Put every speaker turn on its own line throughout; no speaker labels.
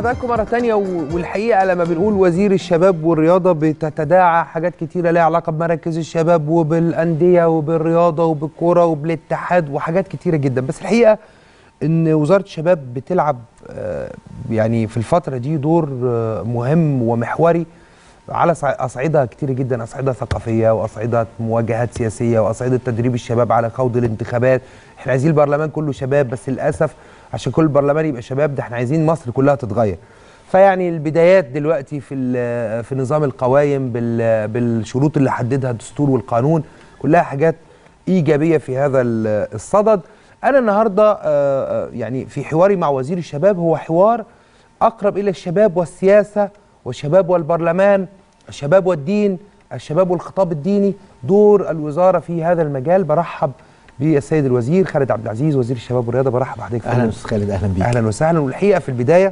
بحضراتكم مرة تانية والحقيقة لما بنقول وزير الشباب والرياضة بتتداعى حاجات كتيرة ليها علاقة بمراكز الشباب وبالأندية وبالرياضة وبالكورة وبالاتحاد وحاجات كتيرة جدا بس الحقيقة إن وزارة الشباب بتلعب آه، يعني في الفترة دي دور آه، مهم ومحوري على صع- أصعدة كتيرة جدا أصعدة ثقافية وأصعدة مواجهات سياسية وأصعدة تدريب الشباب على خوض الانتخابات احنا عايزين البرلمان كله شباب بس للأسف عشان كل برلمان يبقى شباب ده احنا عايزين مصر كلها تتغير فيعني البدايات دلوقتي في ال- في نظام القوائم بال- بالشروط اللي حددها الدستور والقانون كلها حاجات ايجابيه في هذا ال- الصدد انا النهارده آه، آه، يعني في حواري مع وزير الشباب هو حوار اقرب الى الشباب والسياسه والشباب والبرلمان الشباب والدين الشباب والخطاب الديني دور الوزاره في هذا المجال برحب بالسيد الوزير خالد عبد العزيز وزير الشباب والرياضه برحب بحضرتك
اهلا استاذ خالد اهلا بيك
اهلا وسهلا والحقيقه في البدايه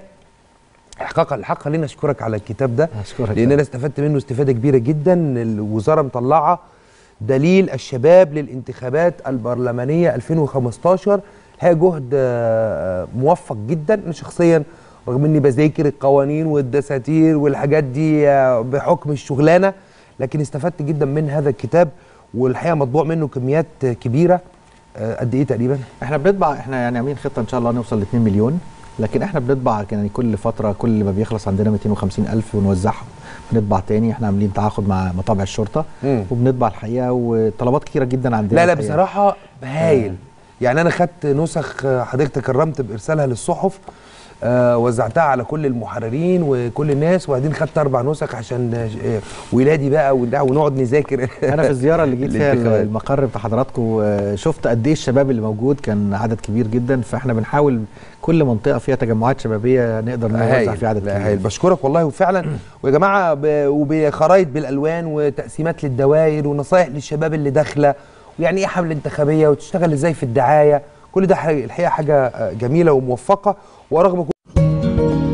احقاقا الحق خلينا اشكرك على الكتاب ده
أشكرك.
لان انا استفدت منه استفاده كبيره جدا الوزاره مطلعه دليل الشباب للانتخابات البرلمانيه 2015 هي جهد آه، موفق جدا انا شخصيا رغم اني بذاكر القوانين والدساتير والحاجات دي آه، بحكم الشغلانه لكن استفدت جدا من هذا الكتاب والحقيقه مطبوع منه كميات آه، كبيره آه، قد ايه تقريبا
احنا بنطبع احنا يعني عاملين خطه ان شاء الله نوصل ل 2 مليون لكن احنا بنطبع يعني كل فتره كل ما بيخلص عندنا 250 الف ونوزعهم بنطبع تاني احنا عاملين تعاقد مع مطابع الشرطه
مم.
وبنطبع الحقيقه وطلبات كتيره جدا عندنا
لا لا
الحقيقة.
بصراحة هايل يعني أنا خدت نسخ آه، حضرتك تكرمت بإرسالها للصحف آه وزعتها على كل المحررين وكل الناس وبعدين خدت أربع نسخ عشان آه، ولادي بقى ونع- ونقعد نذاكر
انا في الزياره اللي جيت فيها
الانتخابات.
المقر بتاع حضراتكم آه، شفت قد ايه الشباب اللي موجود كان عدد كبير جدا فاحنا بنحاول كل منطقه فيها تجمعات شبابيه نقدر نوزع
هايل
فيها عدد
لا
كبير
هايل بشكرك والله وفعلا ويا جماعة ب- وبخرايط بالألوان وتقسيمات للدوائر ونصايح للشباب اللي داخلة ويعني إيه حملة انتخابية وتشتغل إزاي في الدعاية كل ده حاجة- الحقيقة حاجة آه، جميلة وموفقة ورغم كل